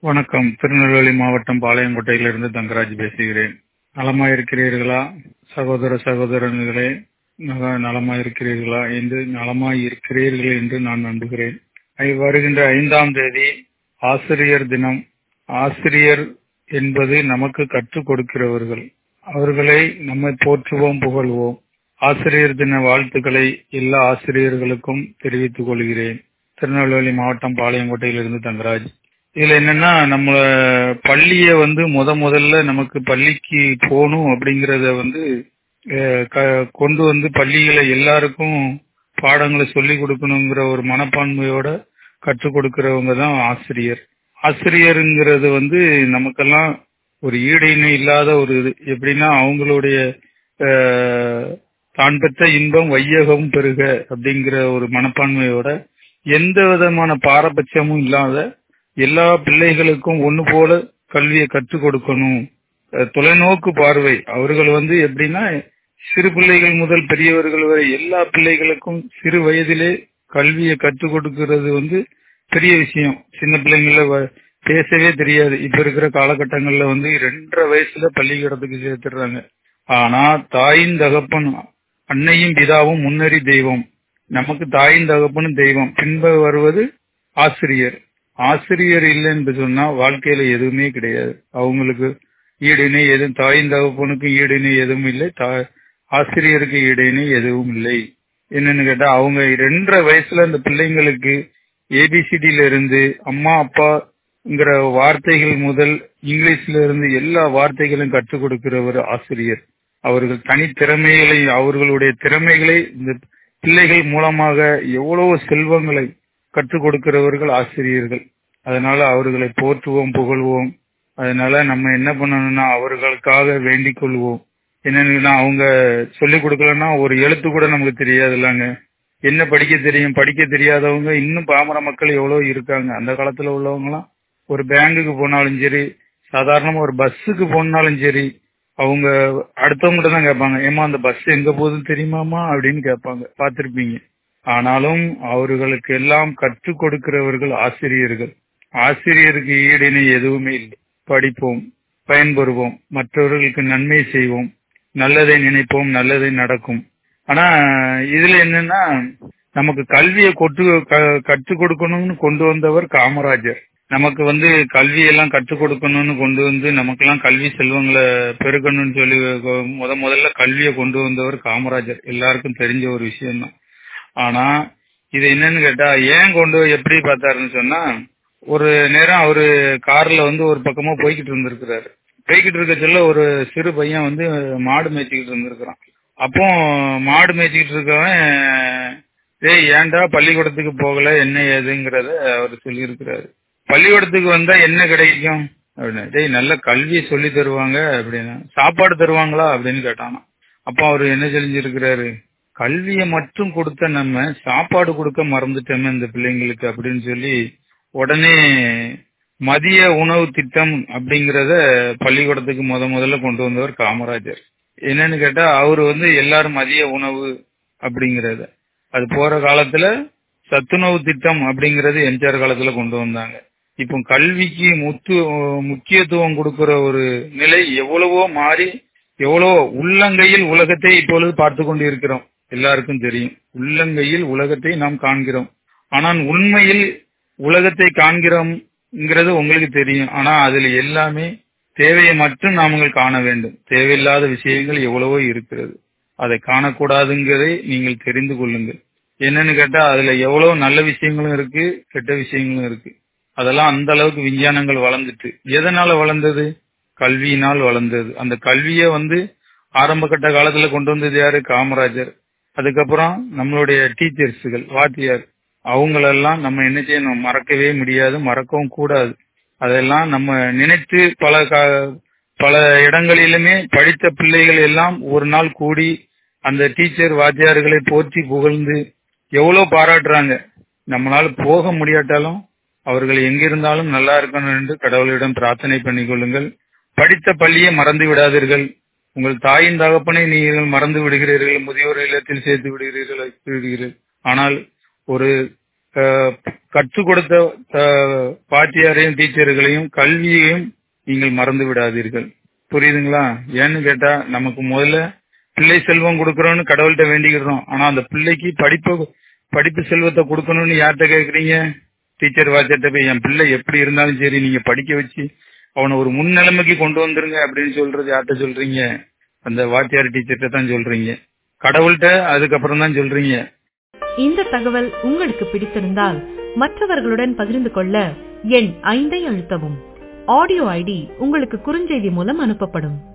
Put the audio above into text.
வணக்கம் திருநெல்வேலி மாவட்டம் பாளையங்கோட்டையிலிருந்து தங்கராஜ் பேசுகிறேன் நலமா இருக்கிறீர்களா சகோதர சகோதரர்களே நல- நலமா இருக்கிறீர்களா என்று நலமா இருக்கிறீர்கள் என்று நான் நம்புகிறேன் ஐ- வருகின்ற ஐந்தாம் தேதி ஆசிரியர் தினம் ஆசிரியர் என்பது நமக்கு கற்றுக் கொடுக்கிறவர்கள் அவர்களை நம்மை போற்றுவோம் புகழ்வோம் ஆசிரியர் தின வாழ்த்துக்களை எல்லா ஆசிரியர்களுக்கும் தெரிவித்துக் கொள்கிறேன் திருநெல்வேலி மாவட்டம் பாளையங்கோட்டையிலிருந்து தங்கராஜ் இதுல என்னன்னா நம்ம பள்ளிய வந்து முத முதல்ல நமக்கு பள்ளிக்கு போகணும் அப்படிங்கறத வந்து அஹ், க- கொண்டு வந்து பள்ளிகளை எல்லாருக்கும் பாடங்களை சொல்லி கொடுக்கணுங்கிற ஒரு மனப்பான்மையோட கற்றுக் கொடுக்கிறவங்க தான் ஆசிரியர் ஆசிரியருங்கிறது வந்து நமக்கெல்லாம் ஒரு ஈடு இணை இல்லாத ஒரு இது எப்படின்னா அவங்களுடைய அஹ், தான் பெற்ற இன்பம் வையகம் பெருக அப்படிங்கிற ஒரு மனப்பான்மையோட எந்த விதமான பாரபட்சமும் இல்லாத எல்லா பிள்ளைகளுக்கும் ஒண்ணு போல கல்வியை கற்றுக் கொடுக்கணும் அஹ் தொலைநோக்கு பார்வை அவர்கள் வந்து எப்படின்னா சிறு பிள்ளைகள் முதல் பெரியவர்கள் வரை எல்லா பிள்ளைகளுக்கும் சிறு வயதிலே கல்வியை கற்றுக் கொடுக்கிறது வந்து பெரிய விஷயம் சின்ன பிள்ளைங்கள வ- பேசவே தெரியாது இப்ப இருக்கிற காலகட்டங்கள்ல வந்து ரெண்டரை வயசுல பள்ளிக்கூடத்துக்கு சேர்த்துடுறாங்க ஆனா தாயின் தகப்பன் அன்னையும் பிதாவும் முன்னறி தெய்வம் நமக்கு தாயின் தகப்பனும் தெய்வம் பின்பு வருவது ஆசிரியர் ஆசிரியர் இல்லை என்று சொன்னா வாழ்க்கையில எதுவுமே கிடையாது அவங்களுக்கு ஈடிணை எதுவும் தாயின் தகப்பனுக்கு ஈடிணை எதுவும் இல்லை தா- ஆசிரியருக்கு ஈடிணை எதுவும் இல்லை என்னன்னு கேட்டா அவங்க ரெண்டரை வயசுல அந்த பிள்ளைங்களுக்கு ஏபிசிடில இருந்து அம்மா அப்பாங்கிற வார்த்தைகள் முதல் இங்கிலீஷ்ல இருந்து எல்லா வார்த்தைகளும் கற்றுக் கொடுக்கிறவர் ஆசிரியர் அவர்கள் தனித்திறமைகளை அவர்களுடைய திறமைகளை இந்த பிள்ளைகள் மூலமாக எவ்வளவு செல்வங்களை கற்றுக் கொடுக்கிறவர்கள் ஆசிரியர்கள் அதனால அவர்களை போற்றுவோம் புகழ்வோம் அதனால நம்ம என்ன பண்ணணும்னா அவர்களுக்காக வேண்டிக் கொள்வோம் என்னன்னா அவங்க சொல்லிக் கொடுக்கலன்னா ஒரு எழுத்து கூட நமக்கு தெரியாதுல்லங்க என்ன படிக்க தெரியும் படிக்க தெரியாதவங்க இன்னும் பாமர மக்கள் எவ்வளவு இருக்காங்க அந்த காலத்துல உள்ளவங்க எல்லாம் ஒரு பேங்குக்கு போனாலும் சரி சாதாரணமா ஒரு பஸ்ஸுக்கு போனாலும் சரி அவங்க அடுத்தவங்ககிட்ட தான் கேட்பாங்க ஏமா அந்த பஸ் எங்க போகுதுன்னு தெரியுமாமா அப்படின்னு கேட்பாங்க பார்த்திருப்பீங்க ஆனாலும் அவர்களுக்கு எல்லாம் கற்றுக் கொடுக்கிறவர்கள் ஆசிரியர்கள் ஆசிரியருக்கு ஈடிணை எதுவுமே இல்லை படிப்போம் பயன்பெறுவோம் மற்றவர்களுக்கு நன்மை செய்வோம் நல்லதை நினைப்போம் நல்லதை நடக்கும் ஆனா இதுல என்னன்னா நமக்கு கல்வியை கொட்டு க- கற்றுக் கொடுக்கணும்னு கொண்டு வந்தவர் காமராஜர் நமக்கு வந்து கல்வியெல்லாம் கற்றுக் கொடுக்கணும்னு கொண்டு வந்து நமக்கெல்லாம் கல்வி செல்வங்களை பெருக்கணும்னு சொல்லி கொ- முத முதல்ல கல்வியை கொண்டு வந்தவர் காமராஜர் எல்லாருக்கும் தெரிஞ்ச ஒரு விஷயம்தான் ஆனா இது என்னன்னு கேட்டா ஏன் கொண்டு எப்படி பார்த்தாருன்னு சொன்னா ஒரு நேரம் அவரு கார்ல வந்து ஒரு பக்கமா போய்கிட்டு இருந்திருக்கிறாரு போய்கிட்டு இருக்க சொல்ல ஒரு சிறு பையன் வந்து மாடு மேய்ச்சிக்கிட்டு இருந்திருக்கிறான் அப்போ மாடு மேய்ச்சிக்கிட்டு இருக்கவன் டேய் ஏன்டா பள்ளிக்கூடத்துக்கு போகல என்ன ஏதுங்கிறத அவர் சொல்லியிருக்கிறாரு பள்ளிக்கூடத்துக்கு வந்தா என்ன கிடைக்கும் அப்படின்னு டேய் நல்ல கல்வி சொல்லி தருவாங்க அப்படின்னா சாப்பாடு தருவாங்களா அப்படின்னு கேட்டானா அப்போ அவர் என்ன செஞ்சிருக்கிறாரு கல்வியை மட்டும் கொடுத்த நம்ம சாப்பாடு கொடுக்க மறந்துட்டோமே இந்த பிள்ளைங்களுக்கு அப்படின்னு சொல்லி உடனே மதிய உணவு திட்டம் அப்படிங்கறத பள்ளிக்கூடத்துக்கு முத முதல்ல கொண்டு வந்தவர் காமராஜர் என்னன்னு கேட்டா அவர் வந்து எல்லாரும் மதிய உணவு அப்படிங்கறத அது போற காலத்துல சத்துணவு திட்டம் அப்படிங்கறது எம்ஜிஆர் காலத்துல கொண்டு வந்தாங்க இப்போ கல்விக்கு முத்து முக்கியத்துவம் கொடுக்கிற ஒரு நிலை எவ்வளவோ மாறி எவ்வளவோ உள்ளங்கையில் உலகத்தை இப்பொழுது பார்த்து கொண்டு இருக்கிறோம் எல்லாருக்கும் தெரியும் உள்ளங்கையில் உலகத்தை நாம் காண்கிறோம் ஆனால் உண்மையில் உலகத்தை காண்கிறோம்ங்கிறது உங்களுக்கு தெரியும் ஆனா அதுல எல்லாமே தேவையை மட்டும் நாமங்கள் காண வேண்டும் தேவையில்லாத விஷயங்கள் எவ்வளவோ இருக்கிறது அதை காணக்கூடாதுங்கிறதை நீங்கள் தெரிந்து கொள்ளுங்கள் என்னன்னு கேட்டா அதுல எவ்வளவு நல்ல விஷயங்களும் இருக்கு கெட்ட விஷயங்களும் இருக்கு அதெல்லாம் அந்த அளவுக்கு விஞ்ஞானங்கள் வளர்ந்துட்டு எதனால வளர்ந்தது கல்வியினால் வளர்ந்தது அந்த கல்வியை வந்து ஆரம்ப கட்ட காலத்துல கொண்டு வந்தது யாரு காமராஜர் அதுக்கப்புறம் நம்மளுடைய டீச்சர்ஸுகள் வாத்தியார் அவங்களெல்லாம் நம்ம என்ன செய்யணும் மறக்கவே முடியாது மறக்கவும் கூடாது அதெல்லாம் நம்ம நினைத்து பல கா- பல இடங்களிலுமே படித்த பிள்ளைகள் எல்லாம் ஒரு நாள் கூடி அந்த டீச்சர் வாத்தியார்களை போற்றி புகழ்ந்து எவ்வளவு பாராட்டுறாங்க நம்மளால போக முடியாட்டாலும் அவர்கள் எங்கிருந்தாலும் நல்லா இருக்கணும் என்று கடவுளிடம் பிரார்த்தனை பண்ணிக் கொள்ளுங்கள் படித்த பள்ளியை மறந்து விடாதீர்கள் உங்கள் தாயின் தகப்பனை நீங்கள் மறந்து விடுகிறீர்கள் முதியோர் இல்லத்தில் சேர்த்து விடுகிறீர்கள் விடுகிறீர்கள் ஆனால் ஒரு கற்றுக் கொடுத்த பாட்டியாரையும் டீச்சர்களையும் கல்வியையும் நீங்கள் மறந்து விடாதீர்கள் புரியுதுங்களா ஏன்னு கேட்டா நமக்கு முதல்ல பிள்ளை செல்வம் கொடுக்கறோம்னு கடவுள்கிட்ட வேண்டிக்கிறோம் ஆனா அந்த பிள்ளைக்கு படிப்பு படிப்பு செல்வத்தை கொடுக்கணும்னு யார்கிட்ட கேக்குறீங்க டீச்சர் வாத்தியார்ட்ட போய் என் பிள்ளை எப்படி இருந்தாலும் சரி நீங்க படிக்க வச்சு அவனை ஒரு முன்னிலைமைக்கு கொண்டு வந்துருங்க அப்படின்னு சொல்றது யார்கிட்ட சொல்றீங்க அந்த வாத்தியார் டீச்சர்கிட்ட தான் சொல்றீங்க கடவுள்கிட்ட அதுக்கப்புறம் தான் சொல்றீங்க இந்த தகவல் உங்களுக்கு பிடித்திருந்தால் மற்றவர்களுடன் பகிர்ந்து கொள்ள எண் ஐந்தை அழுத்தவும் ஆடியோ ஐடி உங்களுக்கு குறுஞ்செய்தி மூலம் அனுப்பப்படும்